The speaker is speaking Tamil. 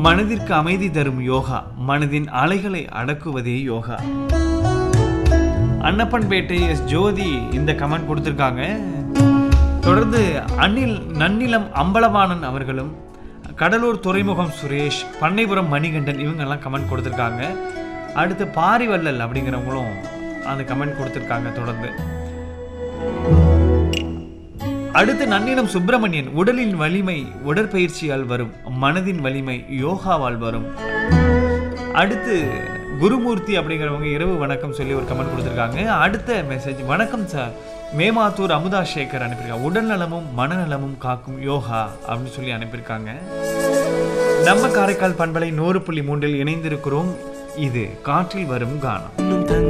மனதிற்கு அமைதி தரும் யோகா மனதின் அலைகளை அடக்குவதே யோகா அன்னப்பன்பேட்டை எஸ் ஜோதி இந்த கமெண்ட் கொடுத்துருக்காங்க தொடர்ந்து அன்னில் நன்னிலம் அம்பலவாணன் அவர்களும் கடலூர் துறைமுகம் சுரேஷ் பண்ணைபுரம் மணிகண்டன் இவங்கெல்லாம் கமெண்ட் கொடுத்துருக்காங்க அடுத்து பாரிவள்ளல் அப்படிங்கிறவங்களும் அந்த கமெண்ட் கொடுத்துருக்காங்க தொடர்ந்து அடுத்து நன்னிலம் சுப்பிரமணியன் உடலின் வலிமை உடற்பயிற்சியால் வரும் மனதின் வலிமை யோகாவால் வரும் அடுத்து குருமூர்த்தி அப்படிங்கிறவங்க இரவு வணக்கம் சொல்லி ஒரு கமெண்ட் கொடுத்துருக்காங்க அடுத்த மெசேஜ் வணக்கம் சார் மேமாத்தூர் அமுதா சேகர் அனுப்பியிருக்காங்க உடல் நலமும் மனநலமும் காக்கும் யோகா அப்படின்னு சொல்லி அனுப்பியிருக்காங்க நம்ம காரைக்கால் பண்பலை நூறு புள்ளி மூன்றில் இணைந்திருக்கிறோம் இது காற்றில் வரும் கானம் இன்னும் தங்க